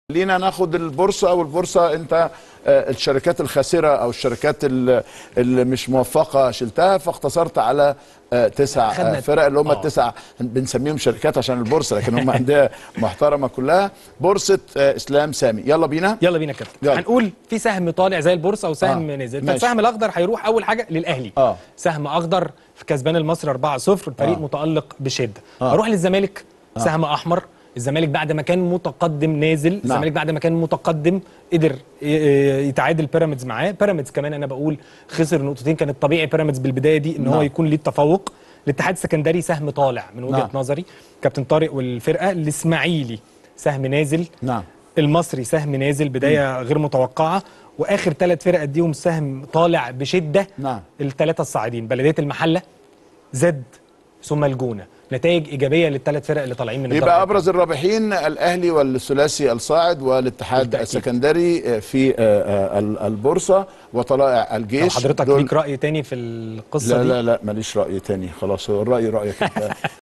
خلينا ناخد البورصه والبورصه انت آه، الشركات الخاسره او الشركات ال- اللي مش موفقه شلتها فاختصرت على آه، تسع خدنا- آه، فرق اللي هم آه. التسع بنسميهم شركات عشان البورصه لكن هم انديه محترمه كلها بورصه آه، اسلام سامي يلا بينا يلا بينا كده يلا. هنقول في سهم طالع زي البورصه وسهم آه، نزل ماشي. فالسهم الاخضر هيروح اول حاجه للاهلي آه. سهم اخضر في كسبان المصري 4-0 الفريق آه. متالق بشده آه. اروح للزمالك سهم احمر الزمالك بعد ما كان متقدم نازل الزمالك بعد ما كان متقدم قدر ي- ي- يتعادل بيراميدز معاه بيراميدز كمان انا بقول خسر نقطتين كان الطبيعي بيراميدز بالبدايه دي ان هو نعم. يكون ليه التفوق الاتحاد السكندري سهم طالع من وجهه نعم. نظري كابتن طارق والفرقه الاسماعيلي سهم نازل نعم المصري سهم نازل بدايه غير متوقعه واخر ثلاث فرق اديهم سهم طالع بشده نعم. الثلاثه الصاعدين بلديه المحله زد ثم الجونه نتائج ايجابيه للثلاث فرق اللي طالعين من يبقى الدرجة. ابرز الرابحين الاهلي والثلاثي الصاعد والاتحاد بالتأكيد. السكندري آه، في آه، آه، ال- البورصه وطلائع لو الجيش حضرتك دول- ليك راي تاني في القصه لا دي لا لا ماليش رأي تاني خلاص هو الرأي رأيك انت